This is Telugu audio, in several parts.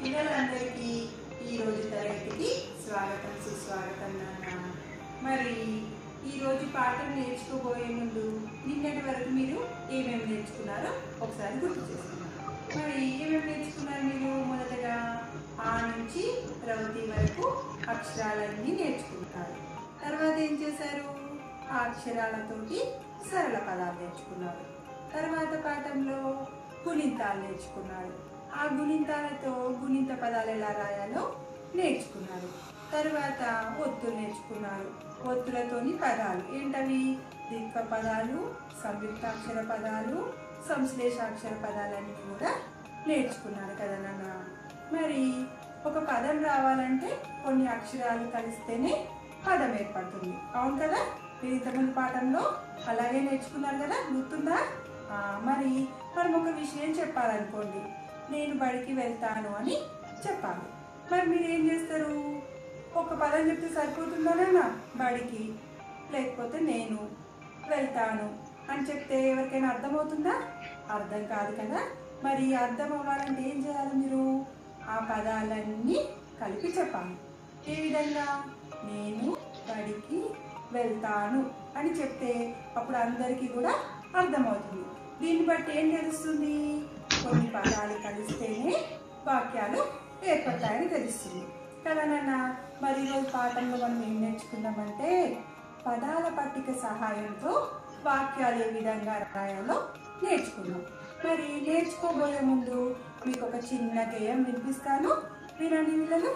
పిల్లలందరికీ ఈరోజు తరగతికి స్వాగతం సుస్వాగతం నాన్న మరి ఈరోజు పాఠం నేర్చుకోబోయే ముందు నిన్నటి వరకు మీరు ఏమేమి నేర్చుకున్నారో ఒకసారి గుర్తు చేసుకున్నారు మరి ఏమేమి నేర్చుకున్నారు మీరు మొదటగా ఆ నుంచి రౌతి వరకు అక్షరాలన్నీ నేర్చుకుంటారు తర్వాత ఏం చేశారు ఆ అక్షరాలతోటి సరళ పదాలు నేర్చుకున్నారు తర్వాత పాఠంలో గుణింతాలు నేర్చుకున్నారు ఆ గుణింతాలతో గుణింత పదాలు ఎలా రాయాలో నేర్చుకున్నారు తర్వాత ఒత్తులు నేర్చుకున్నారు ఒత్తులతోని పదాలు ఏంటవి దీర్ఘ పదాలు సంయుక్తాక్షర పదాలు సంశ్లేషాక్షర పదాలన్నీ కూడా నేర్చుకున్నారు కదా నాన్న మరి ఒక పదం రావాలంటే కొన్ని అక్షరాలు కలిస్తేనే పదం ఏర్పడుతుంది అవును కదా మీరు ఇంతకుముందు పాఠంలో అలాగే నేర్చుకున్నారు కదా గుర్తుందా ఆ, మరి మనం ఒక విషయం చెప్పాలనుకోండి నేను బడికి వెళ్తాను అని చెప్పాలి మరి మీరు ఏం చేస్తారు ఒక పదం చెప్తే సరిపోతుందనా బడికి లేకపోతే నేను వెళ్తాను అని చెప్తే ఎవరికైనా అర్థమవుతుందా అర్థం కాదు కదా మరి అర్థం అవ్వాలంటే ఏం చేయాలి మీరు ఆ పదాలన్నీ కలిపి చెప్పాలి ఏ విధంగా నేను బడికి వెళ్తాను అని చెప్తే అప్పుడు అందరికీ కూడా అర్థమవుతుంది దీన్ని బట్టి ఏం తెలుస్తుంది కొన్ని పదాలు కలిస్తేనే వాక్యాలు ఏర్పడతాయని తెలుస్తుంది కదా నాన్న మరి ఈరోజు పాఠంలో మనం ఏం నేర్చుకున్నామంటే పదాల పట్టిక సహాయంతో వాక్యాలు ఏ విధంగా రాయాలో నేర్చుకున్నాం మరి నేర్చుకోబోయే ముందు మీకు ఒక చిన్న గేయం వినిపిస్తాను వినండి వీళ్ళను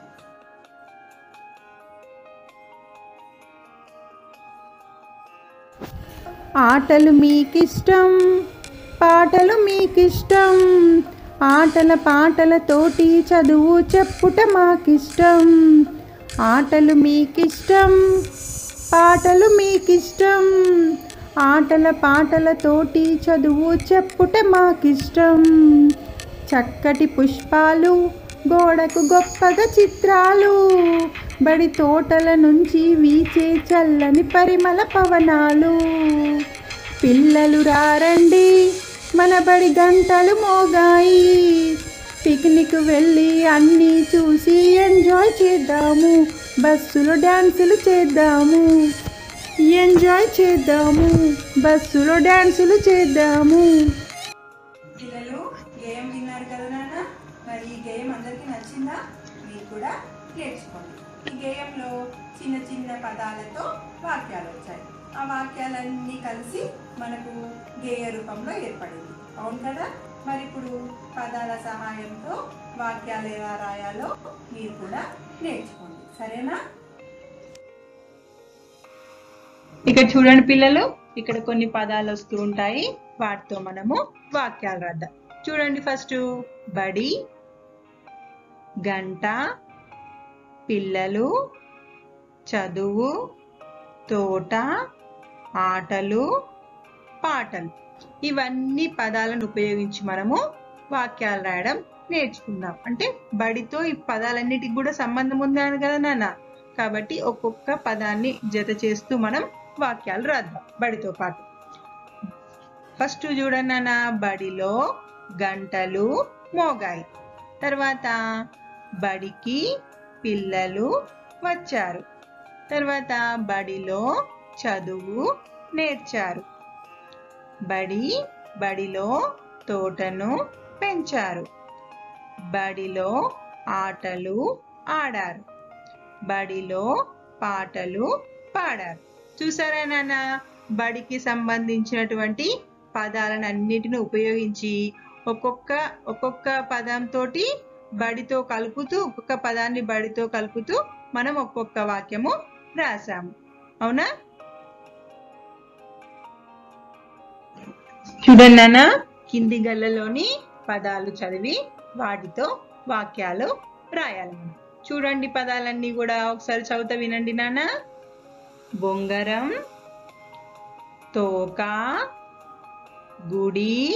ఆటలు మీకిష్టం పాటలు మీకిష్టం ఆటల పాటలతోటి చదువు చెప్పుట మాకిష్టం ఆటలు మీకిష్టం పాటలు మీకిష్టం ఆటల పాటలతోటి చదువు చెప్పుట మాకిష్టం చక్కటి పుష్పాలు గోడకు గొప్పగా చిత్రాలు బడి తోటల నుంచి వీచే చల్లని పరిమళ పవనాలు పిల్లలు రారండి మన బడి గంటలు మోగాయి పిక్నిక్ వెళ్ళి అన్నీ చూసి ఎంజాయ్ చేద్దాము బస్సులో డ్యాన్సులు చేద్దాము ఎంజాయ్ చేద్దాము బస్సులో డ్యాన్సులు చేద్దాము పిల్లలు గేయం విన్నారు కదా నాన్న మరి ఈ గేయం అందరికీ నచ్చిందా మీరు కూడా నేర్చుకోండి ఈ గేయంలో చిన్న చిన్న పదాలతో వాక్యాలు వచ్చాయి ఆ వాక్యాలన్నీ కలిసి మనకు గేయ రూపంలో ఏర్పడింది అవును కదా మరి ఇప్పుడు పదాల సహాయంతో వాక్యాలు ఎలా రాయాలో మీరు కూడా నేర్చుకోండి సరేనా ఇక్కడ చూడండి పిల్లలు ఇక్కడ కొన్ని పదాలు వస్తూ ఉంటాయి వాటితో మనము వాక్యాలు రాద్దాం చూడండి ఫస్ట్ బడి గంట పిల్లలు చదువు తోట ఆటలు పాటలు ఇవన్నీ పదాలను ఉపయోగించి మనము వాక్యాలు రాయడం నేర్చుకుందాం అంటే బడితో ఈ పదాలన్నిటికి కూడా సంబంధం ఉందని కదా నాన్న కాబట్టి ఒక్కొక్క పదాన్ని జత చేస్తూ మనం వాక్యాలు రాద్దాం బడితో పాటు ఫస్ట్ చూడండి నాన్న బడిలో గంటలు మోగాయి తర్వాత బడికి పిల్లలు వచ్చారు తర్వాత బడిలో చదువు నేర్చారు బడి బడిలో తోటను పెంచారు బడిలో ఆటలు ఆడారు బడిలో పాటలు పాడారు చూసారా నాన్న బడికి సంబంధించినటువంటి పదాలను అన్నిటిని ఉపయోగించి ఒక్కొక్క ఒక్కొక్క పదంతో బడితో కలుపుతూ ఒక్కొక్క పదాన్ని బడితో కలుపుతూ మనం ఒక్కొక్క వాక్యము రాసాము అవునా చూడండి నాన్న కింది గల్లలోని పదాలు చదివి వాటితో వాక్యాలు రాయాలి మనం. చూడండి పదాలన్నీ కూడా ఒకసారి చదువుతా వినండి నాన్న బొంగరం తోక గుడి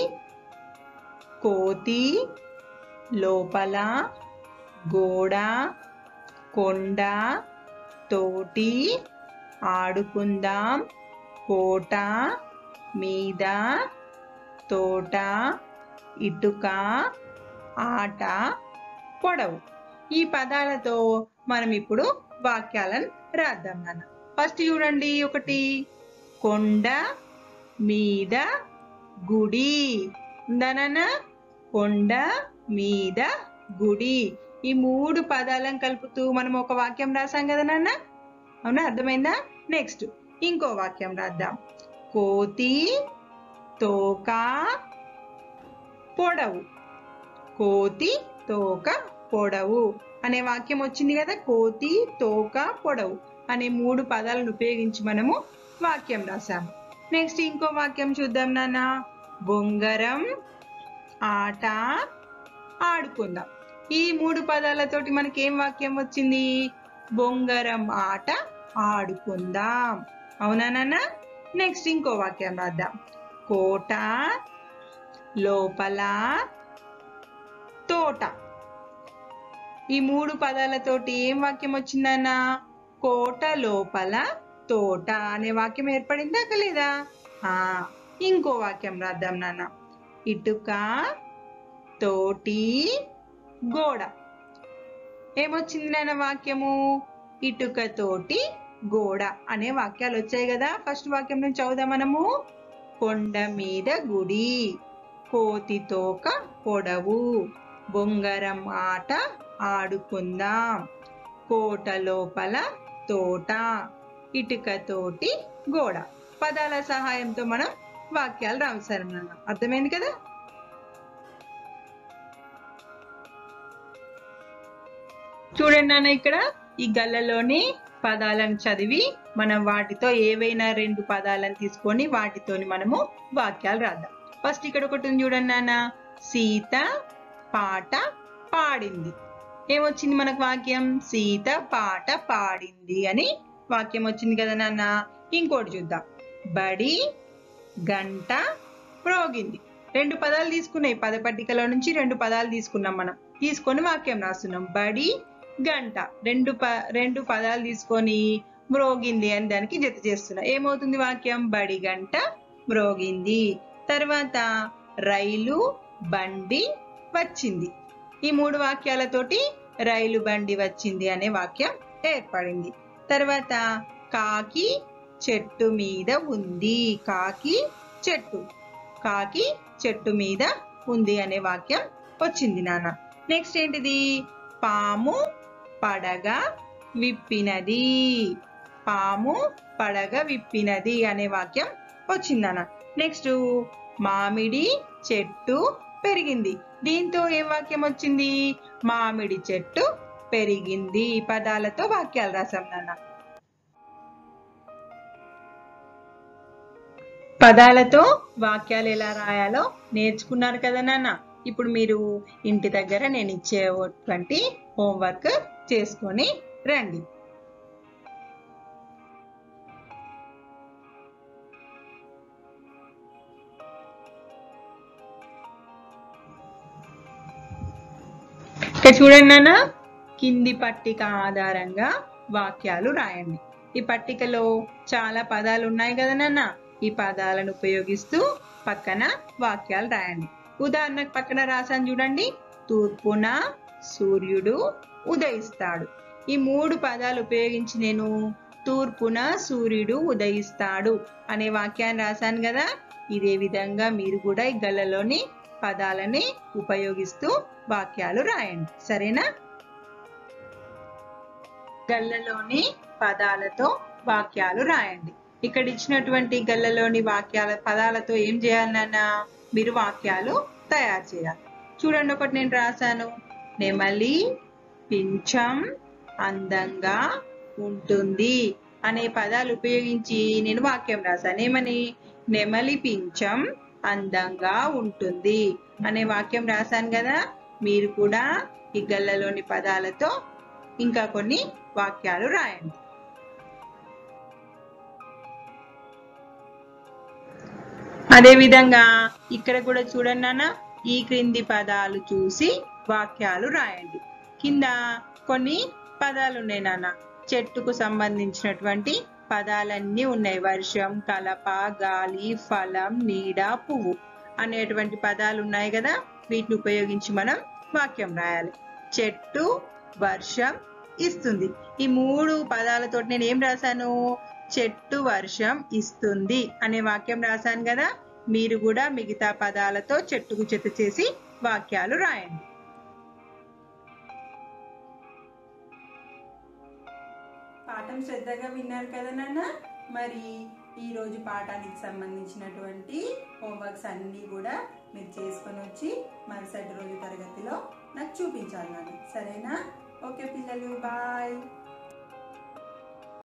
కోతి లోపల గోడ కొండ తోటి ఆడుకుందాం కోట మీద తోట ఇటుక ఆట పొడవు ఈ పదాలతో మనం ఇప్పుడు వాక్యాలను రాద్దాం నాన్న ఫస్ట్ చూడండి ఒకటి కొండ మీద గుడి ఉందా నాన్న కొండ మీద గుడి ఈ మూడు పదాలను కలుపుతూ మనం ఒక వాక్యం రాసాం కదా నాన్న అవునా అర్థమైందా నెక్స్ట్ ఇంకో వాక్యం రాద్దాం కోతి తోక పొడవు కోతి తోక పొడవు అనే వాక్యం వచ్చింది కదా కోతి తోక పొడవు అనే మూడు పదాలను ఉపయోగించి మనము వాక్యం రాసాము నెక్స్ట్ ఇంకో వాక్యం చూద్దాం నాన్న బొంగరం ఆట ఆడుకుందాం ఈ మూడు పదాలతోటి మనకి ఏం వాక్యం వచ్చింది బొంగరం ఆట ఆడుకుందాం అవునా నాన్న నెక్స్ట్ ఇంకో వాక్యం రాద్దాం కోట లోపల తోట ఈ మూడు పదాలతోటి ఏం వాక్యం వచ్చిందన్న కోట లోపల తోట అనే వాక్యం ఏర్పడిందా లేదా ఆ ఇంకో వాక్యం రాద్దాం నాన్న ఇటుక తోటి గోడ ఏమొచ్చింది నాన్న వాక్యము ఇటుక తోటి గోడ అనే వాక్యాలు వచ్చాయి కదా ఫస్ట్ వాక్యం నుంచి చదువుదాం మనము కొండ మీద గుడి కోతి తోక పొడవు బొంగరం ఆట ఆడుకుందాం కోట లోపల తోట ఇటుక తోటి గోడ పదాల సహాయంతో మనం వాక్యాలు రాసారు అర్థమైంది కదా చూడండి నాన్న ఇక్కడ ఈ గల్లలోని పదాలను చదివి మనం వాటితో ఏవైనా రెండు పదాలను తీసుకొని వాటితోని మనము వాక్యాలు రాద్దాం ఫస్ట్ ఇక్కడ ఒకటి ఉంది చూడండి నాన్న సీత పాట పాడింది ఏమొచ్చింది మనకు వాక్యం సీత పాట పాడింది అని వాక్యం వచ్చింది కదా నాన్న ఇంకోటి చూద్దాం బడి గంట మ్రోగింది రెండు పదాలు తీసుకున్నాయి పద పట్టికలో నుంచి రెండు పదాలు తీసుకున్నాం మనం తీసుకొని వాక్యం రాస్తున్నాం బడి గంట రెండు ప రెండు పదాలు తీసుకొని మ్రోగింది అని దానికి జత చేస్తున్నా ఏమవుతుంది వాక్యం బడి గంట మ్రోగింది తర్వాత రైలు బండి వచ్చింది ఈ మూడు వాక్యాలతోటి రైలు బండి వచ్చింది అనే వాక్యం ఏర్పడింది తర్వాత కాకి చెట్టు మీద ఉంది కాకి చెట్టు కాకి చెట్టు మీద ఉంది అనే వాక్యం వచ్చింది నాన్న నెక్స్ట్ ఏంటిది పాము పడగ విప్పినది పాము పడగ విప్పినది అనే వాక్యం వచ్చిందన్న నెక్స్ట్ మామిడి చెట్టు పెరిగింది దీంతో ఏ వాక్యం వచ్చింది మామిడి చెట్టు పెరిగింది ఈ పదాలతో వాక్యాలు రాసాం నాన్న పదాలతో వాక్యాలు ఎలా రాయాలో నేర్చుకున్నారు కదా నాన్న ఇప్పుడు మీరు ఇంటి దగ్గర నేను ఇచ్చేటువంటి హోంవర్క్ చేసుకొని రండి ఇక్కడ చూడండి నాన్న కింది పట్టిక ఆధారంగా వాక్యాలు రాయండి ఈ పట్టికలో చాలా పదాలు ఉన్నాయి కదా నాన్న ఈ పదాలను ఉపయోగిస్తూ పక్కన వాక్యాలు రాయండి ఉదాహరణకు పక్కన రాసాను చూడండి తూర్పున సూర్యుడు ఉదయిస్తాడు ఈ మూడు పదాలు ఉపయోగించి నేను తూర్పున సూర్యుడు ఉదయిస్తాడు అనే వాక్యాన్ని రాశాను కదా ఇదే విధంగా మీరు కూడా ఈ గల్లలోని పదాలని ఉపయోగిస్తూ వాక్యాలు రాయండి సరేనా గల్లలోని పదాలతో వాక్యాలు రాయండి ఇక్కడ ఇచ్చినటువంటి గల్లలోని వాక్యాల పదాలతో ఏం చేయాలి నాన్న మీరు వాక్యాలు తయారు చేయాలి చూడండి ఒకటి నేను రాశాను నెమలి పింఛం అందంగా ఉంటుంది అనే పదాలు ఉపయోగించి నేను వాక్యం రాశాను ఏమని నెమలి పింఛం అందంగా ఉంటుంది అనే వాక్యం రాశాను కదా మీరు కూడా ఈ గల్లలోని పదాలతో ఇంకా కొన్ని వాక్యాలు రాయండి అదే విధంగా ఇక్కడ కూడా చూడండి నాన్న ఈ క్రింది పదాలు చూసి వాక్యాలు రాయండి కింద కొన్ని పదాలు ఉన్నాయి నాన్న చెట్టుకు సంబంధించినటువంటి పదాలన్నీ ఉన్నాయి వర్షం కలప గాలి ఫలం నీడ పువ్వు అనేటువంటి పదాలు ఉన్నాయి కదా వీటిని ఉపయోగించి మనం వాక్యం రాయాలి చెట్టు వర్షం ఇస్తుంది ఈ మూడు పదాలతో నేను ఏం రాశాను చెట్టు వర్షం ఇస్తుంది అనే వాక్యం రాశాను కదా మీరు కూడా మిగతా పదాలతో చెట్టుకు చెత్త చేసి వాక్యాలు రాయండి పాఠం శ్రద్ధగా విన్నారు కదా నాన్న మరి ఈ రోజు పాఠానికి సంబంధించినటువంటి హోంవర్క్స్ అన్నీ కూడా మీరు చేసుకొని వచ్చి మరుసటి రోజు తరగతిలో నాకు చూపించాలి నాన్న సరేనా ఓకే పిల్లలు బాయ్